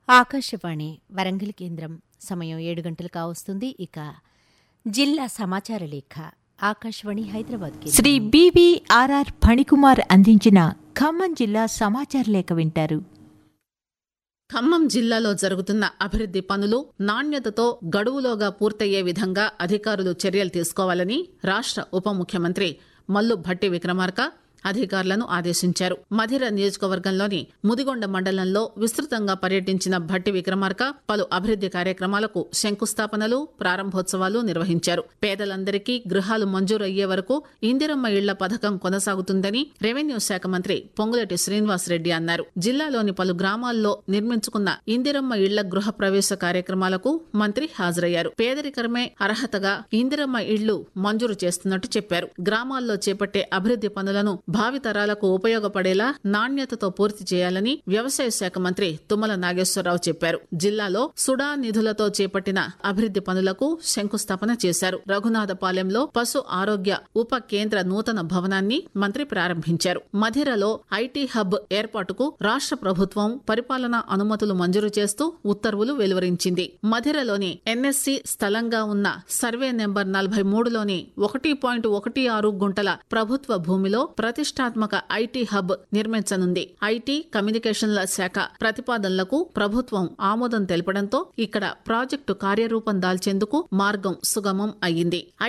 ఆకాశవాణి వరంగల్ కేంద్రం సమయం ఏడు గంటలు కావస్తుంది ఇక జిల్లా సమాచార లేఖ ఆకాశవాణి హైదరాబాద్ కేంద్రం. శ్రీ బివిఆర్ఆర్ ఫణికుమార్ అందించిన ఖమ్మం జిల్లా సమాచార లేఖ వింటారు ఖమ్మం జిల్లాలో జరుగుతున్న అభివృద్ది పనులు నాణ్యతతో గడువులోగా పూర్తయ్యే విధంగా అధికారులు చర్యలు తీసుకోవాలని రాష్ట్ర ఉప ముఖ్యమంత్రి మల్లు భట్టి విక్రమార్క అధికారులను ఆదేశించారు మధిర నియోజకవర్గంలోని ముదిగొండ మండలంలో విస్తృతంగా పర్యటించిన భట్టి విక్రమార్క పలు అభివృద్ది కార్యక్రమాలకు శంకుస్థాపనలు ప్రారంభోత్సవాలు నిర్వహించారు పేదలందరికీ గృహాలు మంజూరు అయ్యే వరకు ఇందిరమ్మ ఇళ్ల పథకం కొనసాగుతుందని రెవెన్యూ శాఖ మంత్రి పొంగులటి శ్రీనివాసరెడ్డి అన్నారు జిల్లాలోని పలు గ్రామాల్లో నిర్మించుకున్న ఇందిరమ్మ ఇళ్ల గృహ ప్రవేశ కార్యక్రమాలకు మంత్రి హాజరయ్యారు పేదరికరమే అర్హతగా ఇందిరమ్మ ఇళ్లు మంజూరు చేస్తున్నట్టు చెప్పారు గ్రామాల్లో చేపట్టే అభివృద్ది పనులను భావితరాలకు ఉపయోగపడేలా నాణ్యతతో పూర్తి చేయాలని వ్యవసాయ శాఖ మంత్రి తుమ్మల నాగేశ్వరరావు చెప్పారు జిల్లాలో సుడా నిధులతో చేపట్టిన అభివృద్ది పనులకు శంకుస్థాపన చేశారు రఘునాథపాలెంలో పశు ఆరోగ్య ఉప కేంద్ర నూతన భవనాన్ని మంత్రి ప్రారంభించారు మధిరలో ఐటీ హబ్ ఏర్పాటుకు రాష్ట్ర ప్రభుత్వం పరిపాలనా అనుమతులు మంజూరు చేస్తూ ఉత్తర్వులు వెలువరించింది మధిరలోని ఎన్ఎస్సి స్థలంగా ఉన్న సర్వే నెంబర్ నలభై మూడులోని ఒకటి పాయింట్ ఒకటి ఆరు గుంటల ప్రభుత్వ భూమిలో ప్రతిష్టాత్మక ఐటీ హబ్ నిర్మించనుంది ఐటీ కమ్యూనికేషన్ల శాఖ ప్రతిపాదనలకు ప్రభుత్వం ఆమోదం తెలపడంతో ఇక్కడ ప్రాజెక్టు కార్యరూపం దాల్చేందుకు మార్గం సుగమం అయ్యింది